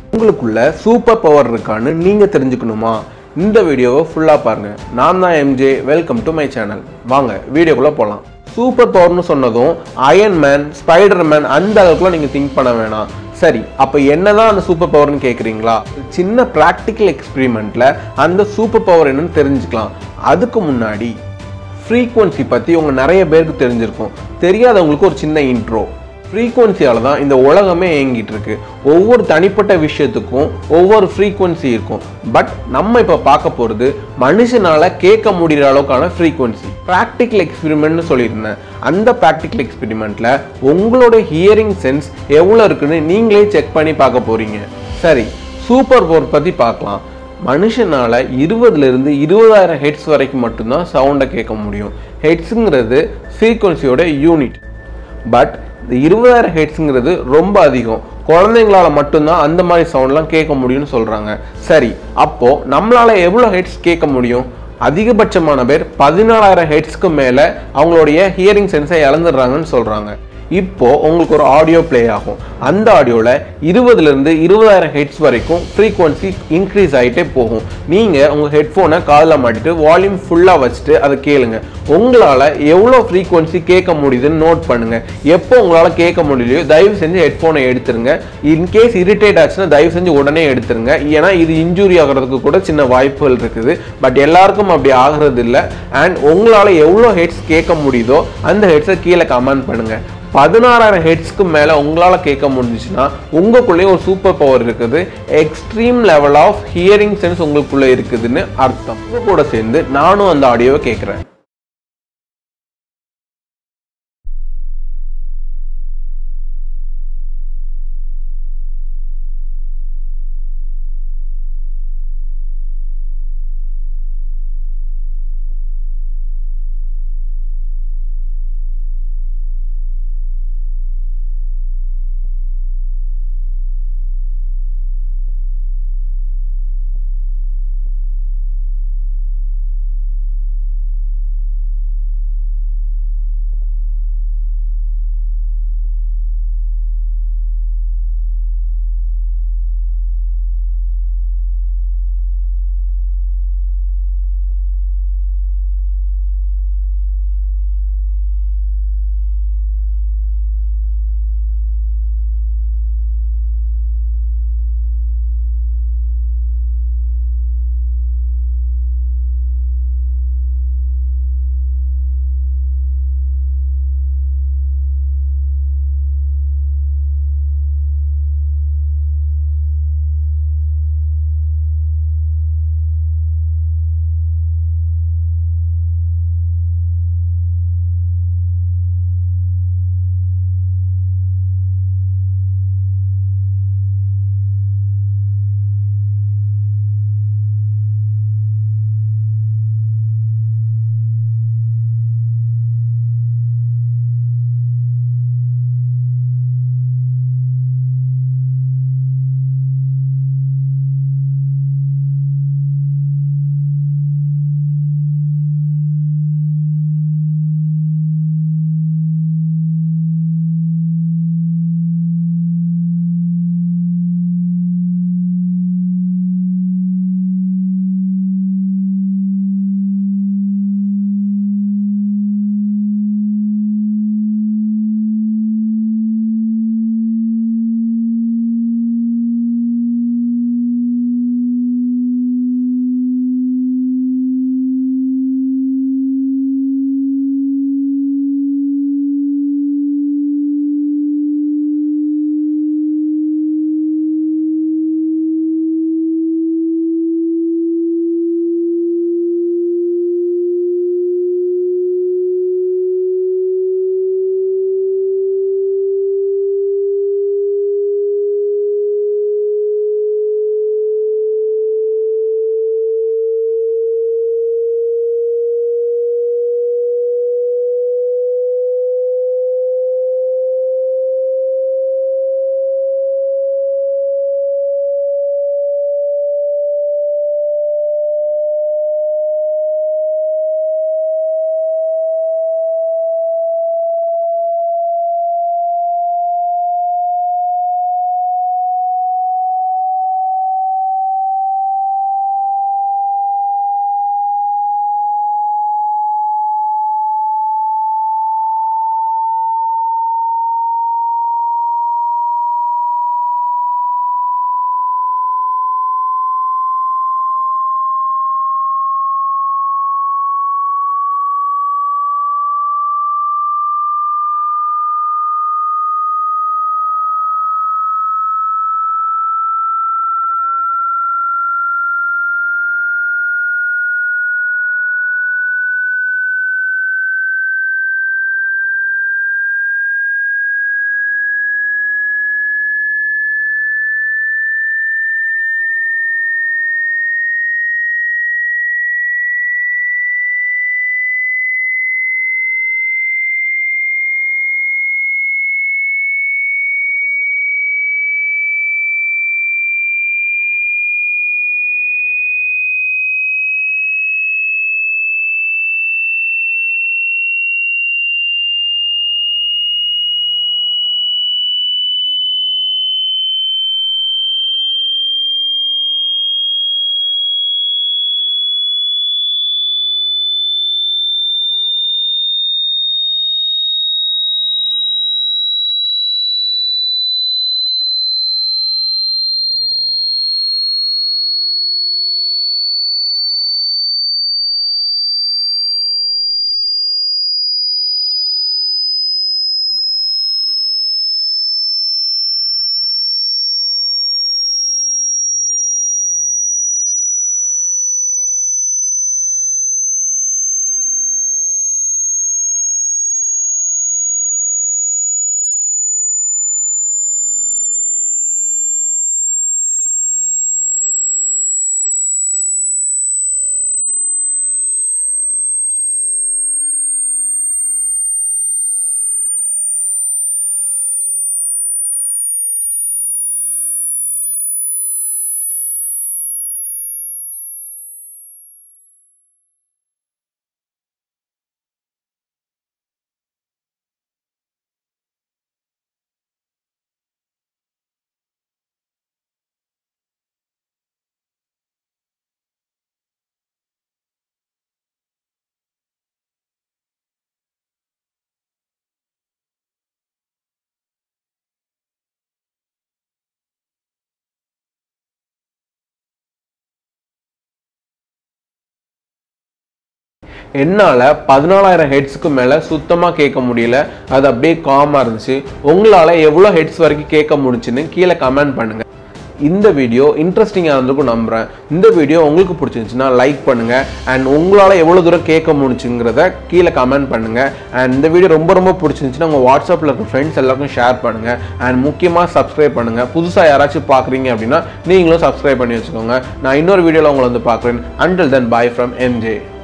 உங்களுக்குள்ள super power இருக்கான்னு நீங்கள் தெரிஞ்சுக்கணுமா இந்த வீடியோவை ஃபுல்லாக பாருங்க நான் தான் MJ welcome to my channel வாங்க வீடியோக்குள்ளே போகலாம் சூப்பர் பவர்னு சொன்னதும் அயன் மேன் ஸ்பைடர் மேன் அந்த அளவுக்குலாம் நீங்கள் திங்க் பண்ண வேணாம் சரி அப்போ என்னதான் அந்த சூப்பர் பவர்னு கேட்குறீங்களா சின்ன ப்ராக்டிக்கல் எக்ஸ்பெரிமெண்ட்டில் அந்த சூப்பர் பவர் என்னன்னு தெரிஞ்சுக்கலாம் அதுக்கு முன்னாடி ஃப்ரீக்வன்சி பற்றி உங்கள் நிறைய பேருக்கு தெரிஞ்சிருக்கும் தெரியாதவங்களுக்கு ஒரு சின்ன இன்ட்ரோ ஃப்ரீக்வன்சியால் தான் இந்த உலகமே இயங்கிட்டு இருக்கு ஒவ்வொரு தனிப்பட்ட விஷயத்துக்கும் ஒவ்வொரு ஃப்ரீக்வன்சி இருக்கும் பட் நம்ம இப்போ பார்க்க போகிறது மனுஷனால் கேட்க முடிகிற அளவுக்கான ஃப்ரீக்வன்சி ப்ராக்டிக்கல் எக்ஸ்பெரிமெண்ட்னு சொல்லியிருந்தேன் அந்த ப்ராக்டிக்கல் எக்ஸ்பெரிமெண்ட்டில் உங்களோட ஹியரிங் சென்ஸ் எவ்வளோ இருக்குன்னு நீங்களே செக் பண்ணி பார்க்க போகிறீங்க சரி சூப்பர் பவர் பற்றி பார்க்கலாம் மனுஷனால இருபதுலேருந்து இருபதாயிரம் ஹெட்ஸ் வரைக்கும் மட்டும்தான் சவுண்டை கேட்க முடியும் ஹெட்ஸுங்கிறது ஃப்ரீக்வன்சியோட யூனிட் பட் இந்த இருபதாயிரம் ஹெட்ஸுங்கிறது ரொம்ப அதிகம் குழந்தைங்களால மட்டும்தான் அந்த மாதிரி சவுண்ட்லாம் கேட்க முடியும்னு சொல்கிறாங்க சரி அப்போது நம்மளால எவ்வளோ ஹெட்ஸ் கேட்க முடியும் அதிகபட்சமான பேர் பதினாலாயிரம் ஹெட்ஸ்க்கு மேலே அவங்களுடைய ஹியரிங் சென்ஸை இழந்துடுறாங்கன்னு சொல்கிறாங்க இப்போ உங்களுக்கு ஒரு ஆடியோ ப்ளே ஆகும் அந்த ஆடியோவில் இருபதுலேருந்து இருபதாயிரம் ஹெட்ஸ் வரைக்கும் ஃப்ரீக்வன்சி இன்க்ரீஸ் ஆகிட்டே போகும் நீங்கள் உங்கள் ஹெட்ஃபோனை காதில் மாட்டிட்டு வால்யூம் ஃபுல்லாக வச்சுட்டு அதை கேளுங்க உங்களால் எவ்வளோ ஃப்ரீக்வன்சி கேட்க முடியுதுன்னு நோட் பண்ணுங்கள் எப்போ உங்களால் கேட்க முடியலையோ தயவு செஞ்சு ஹெட்ஃபோனை எடுத்துருங்க இன்கேஸ் இரிட்டேட் ஆச்சுன்னா தயவு செஞ்சு உடனே எடுத்துருங்க ஏன்னா இது இன்ஜூரி ஆகிறதுக்கு கூட சின்ன வாய்ப்புகள் இருக்குது பட் எல்லாருக்கும் அப்படி ஆகிறது இல்லை அண்ட் உங்களால் எவ்வளோ ஹெட்ஸ் கேட்க முடியுதோ அந்த ஹெட்ஸை கீழே கமெண்ட் பண்ணுங்கள் பதினாறாயிரம் ஹெட்ஸ்க்கு மேலே உங்களால் கேட்க முடிஞ்சுச்சுன்னா உங்களுக்குள்ளேயே ஒரு சூப்பர் பவர் இருக்குது extreme level of hearing sense உங்களுக்குள்ளே இருக்குதுன்னு அர்த்தம் உங்க கூட சேர்ந்து நானும் அந்த ஆடியோவை கேட்குறேன் என்னால் பதினாலாயிரம் ஹெட்ஸுக்கு மேலே சுத்தமாக கேட்க முடியல அது அப்படியே காமாக இருந்துச்சு உங்களால் எவ்வளோ ஹெட்ஸ் வரைக்கும் கேட்க முடிச்சுன்னு கீழே கமெண்ட் பண்ணுங்கள் இந்த வீடியோ இன்ட்ரெஸ்டிங்காக இருந்திருக்கும் நம்புகிறேன் இந்த வீடியோ உங்களுக்கு பிடிச்சிருந்துச்சுன்னா லைக் பண்ணுங்கள் அண்ட் உங்களால் எவ்வளோ தூரம் கேட்க முடிச்சுங்கிறத கீழே கமெண்ட் பண்ணுங்கள் அண்ட் இந்த வீடியோ ரொம்ப ரொம்ப பிடிச்சிருந்துச்சுன்னா உங்கள் வாட்ஸ்அப்பில் இருக்க ஃப்ரெண்ட்ஸ் எல்லாருக்கும் ஷேர் பண்ணுங்கள் அண்ட் முக்கியமாக சப்ஸ்கிரைப் பண்ணுங்கள் புதுசாக யாராச்சும் பார்க்குறீங்க அப்படின்னா நீங்களும் சப்ஸ்கிரைப் பண்ணி வச்சுக்கோங்க நான் இன்னொரு வீடியோவில் உங்களை வந்து பார்க்குறேன் until then bye from MJ